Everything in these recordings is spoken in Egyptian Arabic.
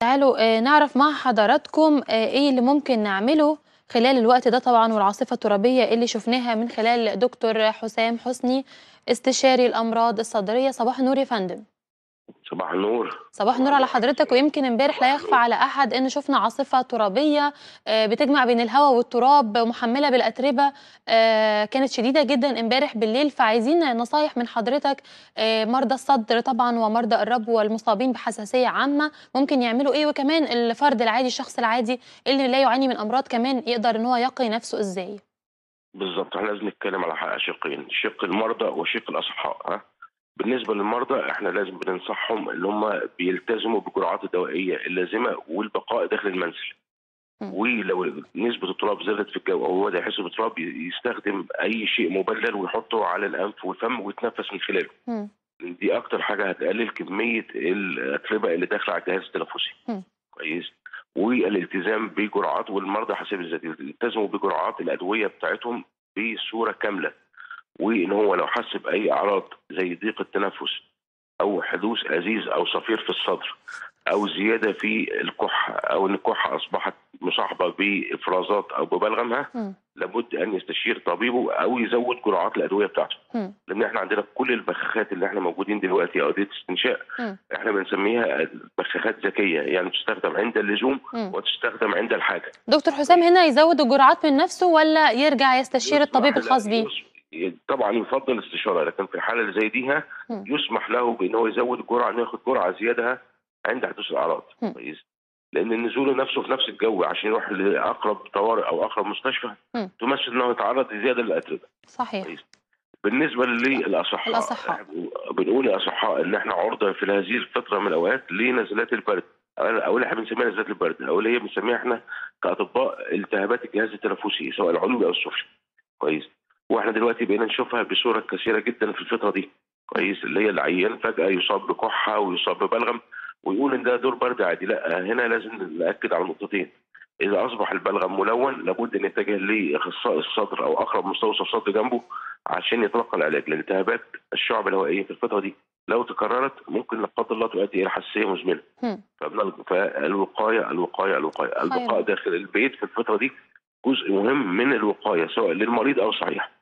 تعالوا آه، نعرف مع حضراتكم آه، ايه اللي ممكن نعمله خلال الوقت ده طبعا والعاصفة الترابية اللي شفناها من خلال دكتور حسام حسني استشاري الأمراض الصدرية صباح النور يا فندم صباح النور صباح النور على حضرتك ويمكن امبارح لا يخفى على أحد إن شفنا عاصفة ترابية آه، بتجمع بين الهواء والتراب محملة بالأتربة آه، كانت شديدة جدا امبارح بالليل فعايزين نصايح من حضرتك آه، مرضى الصدر طبعا ومرضى الربو والمصابين بحساسية عامة ممكن يعملوا ايه وكمان الفرد العادي الشخص العادي اللي لا يعاني من أمراض كمان يقدر ان هو يقي نفسه ازاي بالظبط احنا لازم نتكلم على حق شقين شق المرضى وشق الاصحاء ها بالنسبه للمرضى احنا لازم بننصحهم ان هم بيلتزموا بالجرعات الدوائيه اللازمه والبقاء داخل المنزل مم. ولو نسبه التراب زادت في الجو او هو ده يحس بالتراب يستخدم اي شيء مبلل ويحطه على الانف والفم ويتنفس من خلاله مم. دي اكتر حاجه هتقلل كميه الاتربه اللي داخله على الجهاز التنفسي مم. كويس والالتزام بجرعات والمرضى حسب الذات يلتزموا بجرعات الادويه بتاعتهم بصوره كامله وان هو لو حس باي اعراض زي ضيق التنفس او حدوث ازيز او صفير في الصدر او زياده في الكحه او ان الكحه اصبحت مصاحبه بافرازات او ببلغمها مم. لابد ان يستشير طبيبه او يزود جرعات الادويه بتاعته مم. لان احنا عندنا كل البخاخات اللي احنا موجودين دلوقتي ادويه استنشاء مم. احنا بنسميها بخاخات ذكيه يعني تستخدم عند اللزوم مم. وتستخدم عند الحاجه دكتور حسام هنا يزود الجرعات من نفسه ولا يرجع يستشير يسمح الطبيب له- الخاص بيه يس- طبعا يفضل استشاره لكن في الحاله اللي زي دي ها مم. يسمح له بان هو يزود الجرعه انه ياخد جرعه زياده عند حدوث الاعراض مم. كويس لان النزول نفسه في نفس الجو عشان يروح لاقرب طوارئ او اقرب مستشفى مم. تمثل انه يتعرض لزياده للاتربه صحيح بالنسبه للاصحاء الأصحاء. بنقول الاصحاء ان احنا عرضه في هذه الفتره من الاوقات لنزلات البرد او اللي احنا بنسميها نزلات البرد او اللي هي بنسميها احنا كاطباء التهابات الجهاز التنفسي سواء العلوي او السفلي كويس واحنا دلوقتي بقينا نشوفها بصوره كثيره جدا في الفتره دي كويس اللي هي العيان فجاه يصاب بكحه ويصاب ببلغم ويقول ان ده دور برد عادي لا هنا لازم ناكد على نقطتين اذا اصبح البلغم ملون لابد ان يتجه لاخصائي الصدر او اقرب مستوصف صدر جنبه عشان يتلقى العلاج لان التهابات الشعب الهوائيه في الفتره دي لو تكررت ممكن لا قدر الله تؤدي الى حساسيه مزمنه مم. فبنل- فالوقايه الوقايه الوقايه البقاء داخل البيت في الفتره دي جزء مهم من الوقايه سواء للمريض او صحيح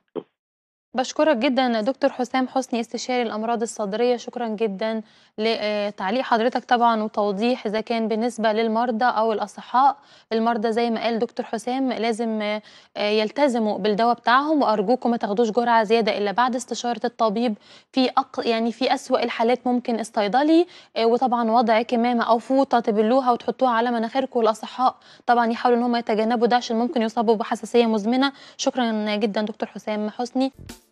بشكرك جدا دكتور حسام حسني استشاري الامراض الصدريه شكرا جدا لتعليق حضرتك طبعا وتوضيح اذا كان بالنسبه للمرضى او الاصحاء المرضى زي ما قال دكتور حسام لازم آه، يلتزموا بالدواء بتاعهم وارجوكم ما تاخدوش جرعه زياده الا بعد استشاره الطبيب في أق... يعني في اسوا الحالات ممكن الصيدلي آه، وطبعا وضع كمامه او فوطه تبلوها وتحطوها على مناخيركم والاصحاء طبعا يحاولوا ان هم يتجنبوا ده عشان ممكن يصابوا بحساسيه مزمنه شكرا جدا دكتور حسام حسني